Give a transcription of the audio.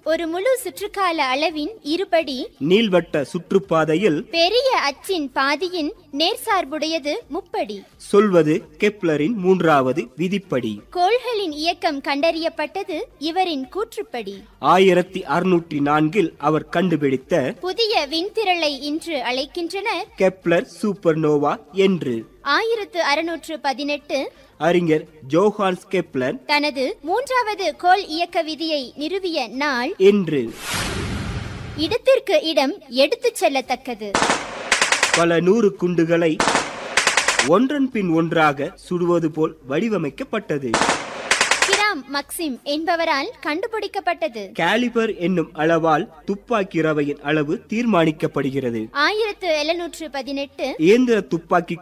ஒரு முழு சுற்றுக்கால அளவின் இருபடி நீள்வட்ட சுற்றுப்பாதையில் பெரிய அச்சின் பாதியின் நேர்சார்புடையது முப்படி சொல்வது கெப்லரின் மூன்றாவது விதிப்படி கோள்களின் இயக்கம் கண்டறியப்பட்டது இவரின் கூற்றுப்படி ஆயிரத்தி அறுநூற்றி நான்கில் அவர் கண்டுபிடித்த புதிய விண்திரளை இன்று அழைக்கின்றனர் கெப்லர் சூப்பர்னோவா என்று ஆயிரத்து அறுநூற்று பதினெட்டு அறிஞர் ஜோஹான்ஸ் கெப்லர் தனது மூன்றாவது கோள் இயக்க விதியை நிறுவிய நாள் என்று இடத்திற்கு இடம் எடுத்துச் செல்லத்தக்கது பல நூறு குண்டுகளை ஒன்றன் பின் ஒன்றாக சுடுவது போல் வடிவமைக்கப்பட்டது கிராம் மக்சிம் என்பவரால் கண்டுபிடிக்கப்பட்டது கேலிபர் என்னும் அளவால் துப்பாக்கி ரவையின் அளவு தீர்மானிக்கப்படுகிறது ஆயிரத்து எழுநூற்று பதினெட்டு இயந்திர துப்பாக்கி